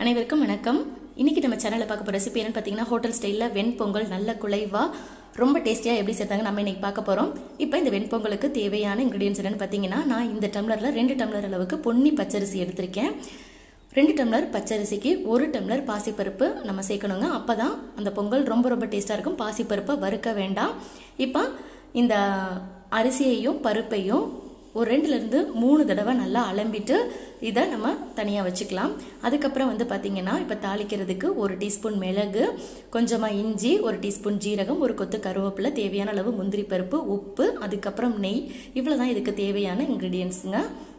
அனைவருக்கும் வணக்கம் இன்னைக்கு நம்ம சேனலில் பார்க்க போகிற ரெசிபி என்னன்னு பார்த்தீங்கன்னா ஹோட்டல் ஸ்டைலில் வெண்பொங்கல் நல்ல குலைவா ரொம்ப டேஸ்டியாக எப்படி சேர்த்தாங்க நம்ம இன்னைக்கு பார்க்க போகிறோம் இப்போ இந்த வெண்பொங்கலுக்கு தேவையான இன்க்ரீடியன்ஸ் என்னன்னு பார்த்தீங்கன்னா நான் இந்த டம்ளரில் ரெண்டு டம்ளர் அளவுக்கு பொன்னி பச்சரிசி எடுத்திருக்கேன் ரெண்டு டம்ளர் பச்சரிசிக்கு ஒரு டம்ளர் பாசிப்பருப்பு நம்ம சேர்க்கணுங்க அப்போ தான் அந்த பொங்கல் ரொம்ப ரொம்ப டேஸ்ட்டாக இருக்கும் பாசிப்பருப்பை வறுக்க வேண்டாம் இப்போ இந்த அரிசியையும் பருப்பையும் ஒரு ரெண்டுலேருந்து மூணு தடவை நல்லா அலம்பிட்டு இதை நம்ம தனியாக வச்சுக்கலாம் அதுக்கப்புறம் வந்து பார்த்திங்கன்னா இப்போ தாளிக்கிறதுக்கு ஒரு டீஸ்பூன் மிளகு கொஞ்சமாக இஞ்சி ஒரு டீஸ்பூன் ஜீரகம் ஒரு கொத்து கருவேப்பிலை தேவையான அளவு முந்திரி பருப்பு உப்பு அதுக்கப்புறம் நெய் இவ்வளோ தான் இதுக்கு தேவையான இன்க்ரீடியன்ஸுங்க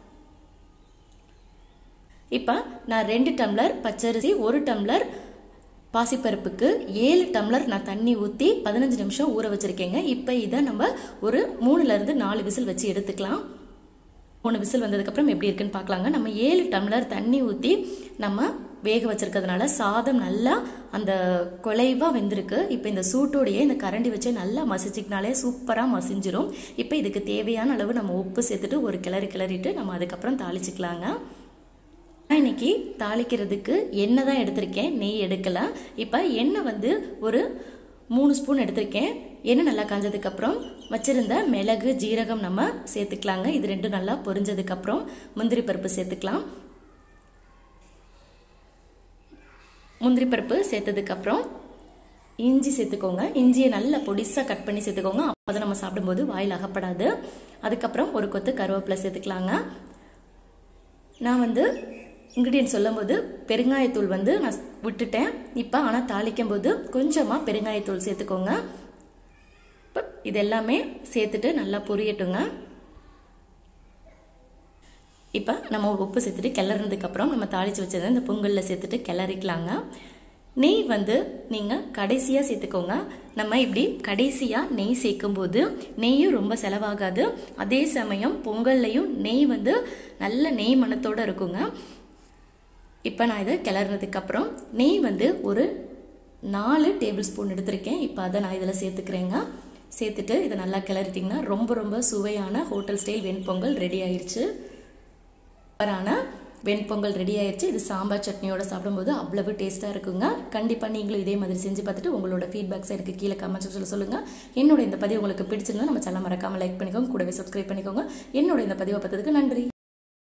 இப்போ நான் ரெண்டு டம்ளர் பச்சரிசி ஒரு டம்ளர் பாசிப்பருப்புக்கு ஏழு டம்ளர் நான் தண்ணி ஊற்றி பதினஞ்சு நிமிஷம் ஊற வச்சுருக்கேங்க இப்போ இதை நம்ம ஒரு மூணுலேருந்து நாலு விசில் வச்சு எடுத்துக்கலாம் மூணு விசில் வந்ததுக்கப்புறம் எப்படி இருக்குன்னு பார்க்கலாங்க நம்ம ஏழு டம்ளர் தண்ணி ஊற்றி நம்ம வேக வச்சிருக்கிறதுனால சாதம் நல்லா அந்த குலைவாக வெந்திருக்கு இப்போ இந்த சூட்டோடையே இந்த கரண்டி வச்சு நல்லா மசிச்சிக்கினாலே சூப்பராக மசிஞ்சிரும் இப்போ இதுக்கு தேவையான அளவு நம்ம உப்பு சேர்த்துட்டு ஒரு கிளறி கிளறிட்டு நம்ம அதுக்கப்புறம் தாளிச்சிக்கலாங்க நான் இன்னைக்கு தாளிக்கிறதுக்கு எண்ணெய் தான் எடுத்திருக்கேன் நெய் எடுக்கல இப்போ எண்ணெய் வந்து ஒரு மூணு ஸ்பூன் எடுத்திருக்கேன் எண்ணெய் நல்லா காஞ்சதுக்கப்புறம் வச்சிருந்த மிளகு ஜீரகம் நம்ம சேர்த்துக்கலாங்க இது ரெண்டும் நல்லா பொரிஞ்சதுக்கப்புறம் முந்திரி பருப்பு சேர்த்துக்கலாம் முந்திரி பருப்பு சேர்த்ததுக்கப்புறம் இஞ்சி சேர்த்துக்கோங்க இஞ்சியை நல்லா பொடிசாக கட் பண்ணி சேர்த்துக்கோங்க அப்போ தான் நம்ம சாப்பிடும்போது வாயில் அகப்படாது அதுக்கப்புறம் ஒரு கொத்து கருவேப்பிலை சேர்த்துக்கலாங்க நான் வந்து இன்க்ரீடியன்ட் சொல்லும்போது பெருங்காயத்தூள் வந்து நான் விட்டுட்டேன் இப்போ ஆனால் தாளிக்கும் போது கொஞ்சமாக பெருங்காயத்தூள் சேர்த்துக்கோங்க இப்போ இது எல்லாமே சேர்த்துட்டு நல்லா பொரியட்டுங்க இப்போ நம்ம உப்பு சேர்த்துட்டு கிளறினதுக்கப்புறம் நம்ம தாளித்து வச்சதை இந்த பொங்கலில் சேர்த்துட்டு கிளறிக்கலாங்க நெய் வந்து நீங்கள் கடைசியாக சேர்த்துக்கோங்க நம்ம இப்படி கடைசியாக நெய் சேர்க்கும்போது நெய்யும் ரொம்ப செலவாகாது அதே சமயம் பொங்கல்லையும் நெய் வந்து நல்ல நெய் மணத்தோடு இருக்குங்க இப்போ நான் இதை கிளறினதுக்கப்புறம் நெய் வந்து ஒரு நாலு டேபிள் ஸ்பூன் எடுத்திருக்கேன் இப்போ அதை நான் இதில் சேர்த்துக்கிறேங்க சேர்த்துட்டு இதை நல்லா கிளறிட்டிங்கன்னா ரொம்ப ரொம்ப சுவையான ஹோட்டல் ஸ்டைல் வெண்பொங்கல் ரெடி ஆயிடுச்சு சூப்பரான வெண்பொங்கல் ரெடி ஆயிடுச்சு இது சாம்பார் சட்னியோட சாப்பிடும்போது அவ்வளவு டேஸ்ட்டாக இருக்குங்க கண்டிப்பாக நீங்களும் இதே மாதிரி செஞ்சு பார்த்துட்டு உங்களோட ஃபீட்பேக்ஸ் எனக்கு கீழே கமெண்ட் செக்ஷனில் சொல்லுங்கள் என்னோட இந்த பதிவு உங்களுக்கு பிடிச்சிருந்தா நம்ம சேனல் மறக்காமல் லைக் பண்ணிக்கோங்க கூடவே சப்ஸ்கிரைப் பண்ணிக்கோங்க என்னோட இந்த பதிவை பார்த்ததுக்கு நன்றி